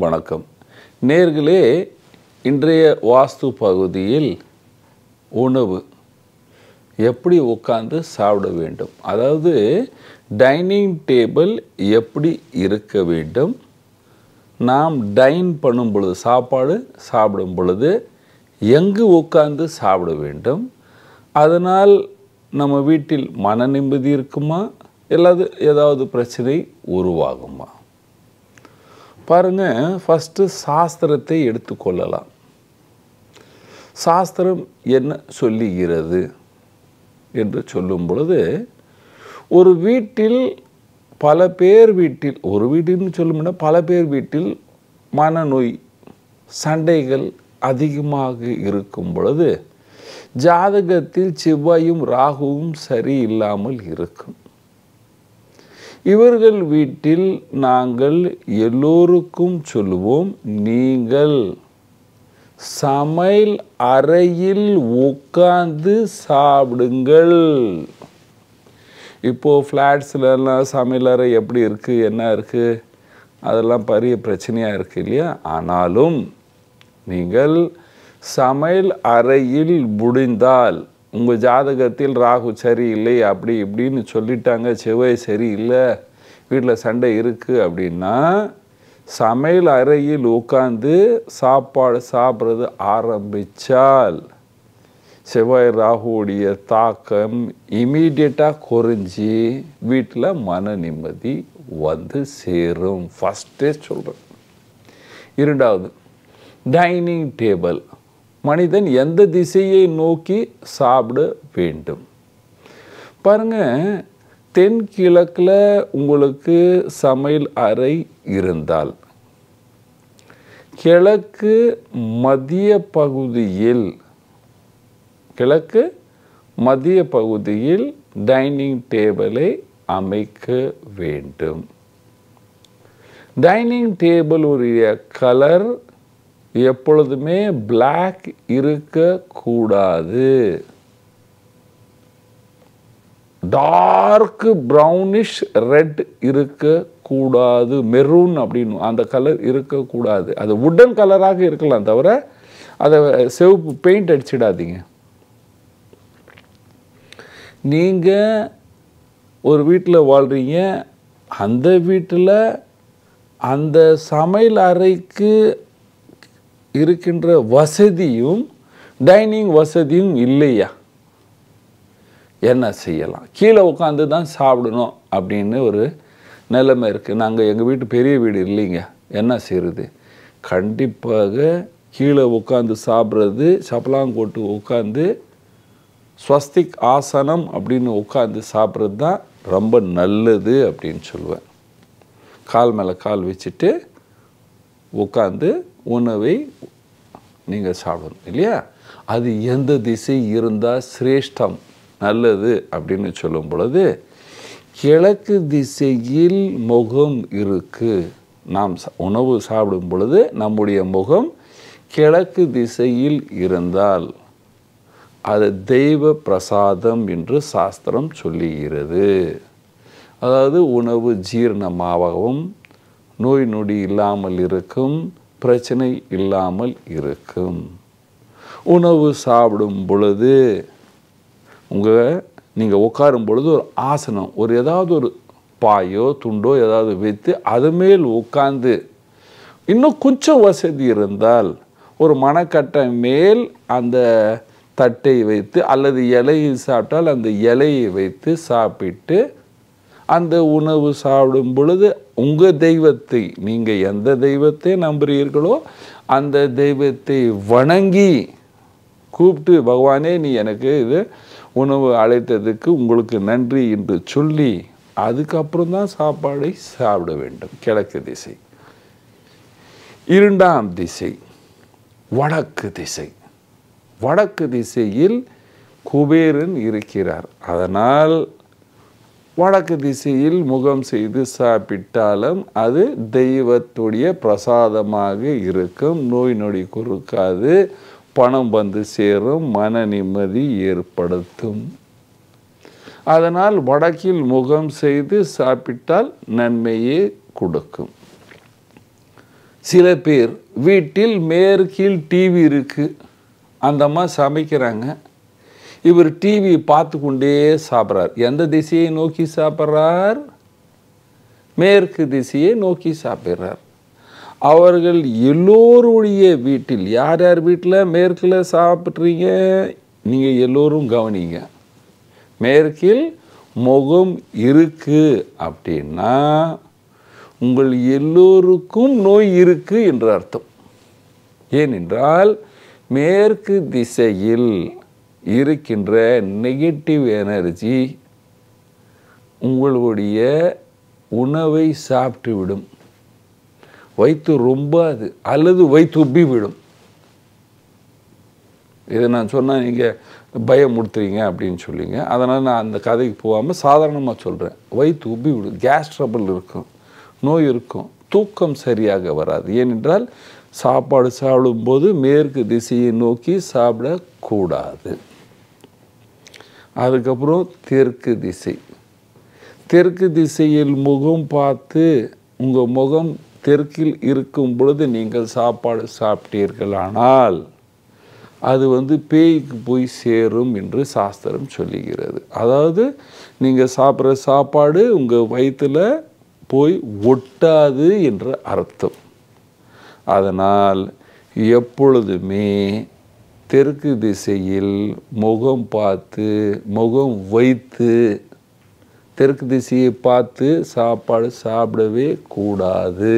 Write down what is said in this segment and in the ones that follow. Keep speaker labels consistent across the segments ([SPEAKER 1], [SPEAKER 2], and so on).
[SPEAKER 1] வணக்கம் நேர்களே இன்றைய வாஸ்து பகுதியில் உணவு எப்படி உட்காந்து சாப்பிட வேண்டும் அதாவது டைனிங் டேபிள் எப்படி இருக்க வேண்டும் நாம் டைன் பண்ணும் பொழுது சாப்பாடு சாப்பிடும் பொழுது எங்கு உட்கார்ந்து சாப்பிட வேண்டும் அதனால் நம்ம வீட்டில் மன நிம்மதி இருக்குமா இல்லாது ஏதாவது பிரச்சனை உருவாகுமா பாருங்க ஃபஸ்ட்டு சாஸ்திரத்தை எடுத்துக்கொள்ளலாம் சாஸ்திரம் என்ன சொல்லுகிறது என்று சொல்லும் பொழுது ஒரு வீட்டில் பல பேர் வீட்டில் ஒரு வீட்டில்னு சொல்லும்னா பல பேர் வீட்டில் மனநோய் சண்டைகள் அதிகமாக இருக்கும் பொழுது ஜாதகத்தில் செவ்வாயும் ராகுவும் சரி இல்லாமல் இருக்கும் இவர்கள் வீட்டில் நாங்கள் எல்லோருக்கும் சொல்லுவோம் நீங்கள் சமையல் அறையில் உட்கார்ந்து சாப்பிடுங்கள் இப்போது ஃப்ளாட்ஸ்லலாம் சமையலறை எப்படி இருக்குது என்ன இருக்குது அதெல்லாம் பெரிய பிரச்சனையாக இருக்குது இல்லையா ஆனாலும் நீங்கள் சமையல் அறையில் முடிந்தால் உங்கள் ஜாதகத்தில் ராகு சரியில்லை அப்படி இப்படின்னு சொல்லிட்டாங்க செவ்வாய் சரியில்லை வீட்டில் சண்டை இருக்குது அப்படின்னா சமையல் அறையில் உட்காந்து சாப்பாடு சாப்பிட்றது ஆரம்பித்தால் செவ்வாய் ராகுவுடைய தாக்கம் இமீடியட்டாக குறைஞ்சி வீட்டில் மன நிம்மதி வந்து சேரும் ஃபஸ்ட்டே சொல்கிறேன் இரண்டாவது டைனிங் டேபிள் மனிதன் எந்த திசையை நோக்கி சாப்பிட வேண்டும் பாருங்க தென்கிழக்கில் உங்களுக்கு சமையல் அறை இருந்தால் கிழக்கு மத்திய பகுதியில் கிழக்கு மத்திய பகுதியில் டைனிங் டேபிளை அமைக்க வேண்டும் டைனிங் டேபிள் உரிய கலர் எப்பொழுதுமே பிளாக் இருக்கக்கூடாது டார்க் ப்ரௌனிஷ் ரெட் இருக்கக்கூடாது மெரூன் அப்படின்னு அந்த கலர் இருக்கக்கூடாது அது உடன் கலராக இருக்கலாம் தவிர அதை சிவப்பு பெயிண்ட் அடிச்சிடாதீங்க நீங்கள் ஒரு வீட்டில் வாழ்கிறீங்க அந்த வீட்டில் அந்த சமையல் அறைக்கு இருக்கின்ற வசதியும் டைனிங் வசதியும் இல்லையா என்ன செய்யலாம் கீழே உட்காந்து தான் சாப்பிடணும் அப்படின்னு ஒரு நிலைமை இருக்குது நாங்கள் எங்கள் வீட்டு பெரிய வீடு இல்லைங்க என்ன செய்கிறது கண்டிப்பாக கீழே உட்காந்து சாப்பிட்றது சப்பலாங்கோட்டு உட்காந்து ஸ்வஸ்திக் ஆசனம் அப்படின்னு உட்காந்து சாப்பிட்றது தான் ரொம்ப நல்லது அப்படின்னு சொல்லுவேன் கால் மேலே கால் வச்சுட்டு உட்காந்து உணவை நீங்கள் சாப்பிடணும் இல்லையா அது எந்த திசை இருந்தால் சிரேஷ்டம் நல்லது அப்படின்னு சொல்லும் பொழுது கிழக்கு திசையில் முகம் இருக்கு நாம் ச- உணவு சாப்பிடும் பொழுது நம்முடைய முகம் கிழக்கு திசையில் இருந்தால் அது தெய்வ பிரசாதம் என்று சாஸ்திரம் சொல்லுகிறது அதாவது உணவு ஜீரணமாகவும் நோய் நொடி இல்லாமல் இருக்கும் பிரச்சனை இல்லாமல் இருக்கும் உணவு சாப்பிடும் பொழுது உங்கள் நீங்கள் உட்காரும் பொழுது ஒரு ஆசனம் ஒரு ஏதாவது ஒரு பாயோ துண்டோ ஏதாவது வைத்து அது மேல் உட்கார்ந்து இன்னும் கொஞ்சம் வசதி இருந்தால் ஒரு மணக்கட்டை மேல் அந்த தட்டை வைத்து அல்லது இலையை சாப்பிட்டால் அந்த இலையை வைத்து சாப்பிட்டு அந்த உணவு சாப்பிடும் பொழுது உங்கள் தெய்வத்தை நீங்கள் எந்த தெய்வத்தை நம்புகிறீர்களோ அந்த தெய்வத்தை வணங்கி கூப்பிட்டு பகவானே நீ எனக்கு இது உணவு அழைத்ததுக்கு உங்களுக்கு நன்றி என்று சொல்லி அதுக்கப்புறம் தான் சாப்பாடை சாப்பிட வேண்டும் கிழக்கு திசை இரண்டாம் திசை வடக்கு திசை வடக்கு திசையில் குபேரன் இருக்கிறார் அதனால் வடக்கு திசையில் முகம் செய்து சாப்பிட்டாலும் அது தெய்வத்துடைய பிரசாதமாக இருக்கும் நோய் நொடி குறுக்காது பணம் வந்து சேரும் மன நிம்மதி ஏற்படுத்தும் அதனால் வடக்கில் முகம் செய்து சாப்பிட்டால் நன்மையே கொடுக்கும் சில பேர் வீட்டில் மேற்கில் டிவி இருக்குது அந்த அம்மா சமைக்கிறாங்க இவர் டிவி பார்த்து கொண்டே சாப்பிட்றார் எந்த திசையை நோக்கி சாப்பிட்றார் மேற்கு திசையை நோக்கி சாப்பிட்றார் அவர்கள் எல்லோருடைய வீட்டில் யார் யார் வீட்டில் மேற்கில் சாப்பிட்றீங்க நீங்கள் எல்லோரும் கவனிங்க மேற்கில் முகம் இருக்கு அப்படின்னா உங்கள் எல்லோருக்கும் நோய் இருக்கு என்று அர்த்தம் ஏனென்றால் மேற்கு திசையில் இருக்கின்ற நெகட்டிவ் எனர்ஜி உங்களுடைய உணவை சாப்பிட்டு விடும் வயிற்று ரொம்ப அது அல்லது வயிற்று உப்பி விடும் இதை நான் சொன்னால் நீங்கள் பயமுடுத்துறீங்க அப்படின்னு சொல்லிங்க அதனால் நான் அந்த கதைக்கு போகாமல் சாதாரணமாக சொல்கிறேன் வயிற்று உப்பி விடும் கேஸ் ட்ரபிள் இருக்கும் நோய் இருக்கும் தூக்கம் சரியாக வராது ஏனென்றால் சாப்பாடு சாப்பிடும்போது மேற்கு திசையை நோக்கி சாப்பிடக்கூடாது அதுக்கப்புறம் தெற்கு திசை தெற்கு திசையில் முகம் பார்த்து உங்கள் முகம் தெற்கில் இருக்கும் பொழுது நீங்கள் சாப்பாடு சாப்பிட்டீர்களானால் அது வந்து பேய்க்கு போய் சேரும் என்று சாஸ்திரம் சொல்லுகிறது அதாவது நீங்கள் சாப்பிட்ற சாப்பாடு உங்கள் வயிற்றில் போய் ஒட்டாது என்ற அர்த்தம் அதனால் எப்பொழுதுமே தெற்கு திசையில் முகம் பார்த்து முகம் வைத்து தெற்கு திசையை பார்த்து சாப்பாடு சாப்பிடவே கூடாது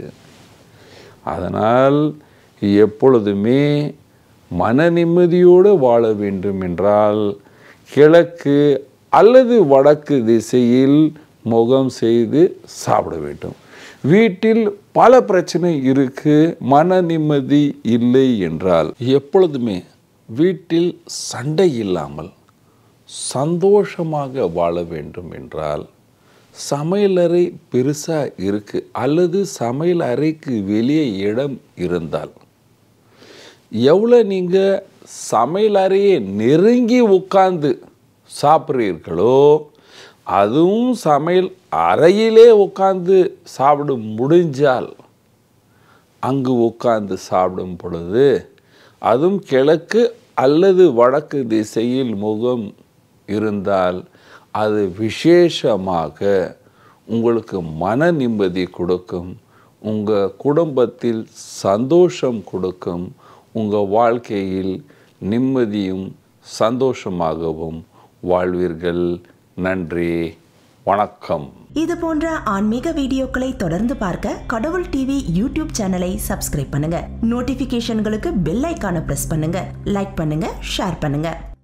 [SPEAKER 1] அதனால் எப்பொழுதுமே மன நிம்மதியோடு வாழ வேண்டும் என்றால் கிழக்கு அல்லது வடக்கு திசையில் முகம் செய்து சாப்பிட வேண்டும் வீட்டில் பல பிரச்சனை இருக்கு மன நிம்மதி இல்லை என்றால் எப்பொழுதுமே வீட்டில் சண்டை இல்லாமல் சந்தோஷமாக வாழ வேண்டும் என்றால் சமையலறை பெருசாக இருக்கு அல்லது சமையல் அறைக்கு வெளியே இடம் இருந்தால் எவ்வளோ நீங்கள் சமையல் அறையை நெருங்கி உட்கார்ந்து சாப்பிட்றீர்களோ அதுவும் சமையல் அறையிலே உட்கார்ந்து சாப்பிட முடிஞ்சால் அங்கு உட்கார்ந்து சாப்பிடும் பொழுது அதுவும் கிழக்கு அல்லது வடக்கு திசையில் முகம் இருந்தால் அது விசேஷமாக உங்களுக்கு மன நிம்மதி கொடுக்கும் உங்கள் குடும்பத்தில் சந்தோஷம் கொடுக்கும் உங்கள் வாழ்க்கையில் நிம்மதியும் சந்தோஷமாகவும் வாழ்வீர்கள் நன்றி வணக்கம்
[SPEAKER 2] இது போன்ற ஆன்மீக வீடியோக்களை தொடர்ந்து பார்க்க கடவுள் டிவி யூடியூப் சேனலை சப்ஸ்கிரைப் பண்ணுங்க நோட்டிபிகேஷன்களுக்கு பெல் ஐக்கான பிரஸ் பண்ணுங்க லைக் பண்ணுங்க ஷேர் பண்ணுங்க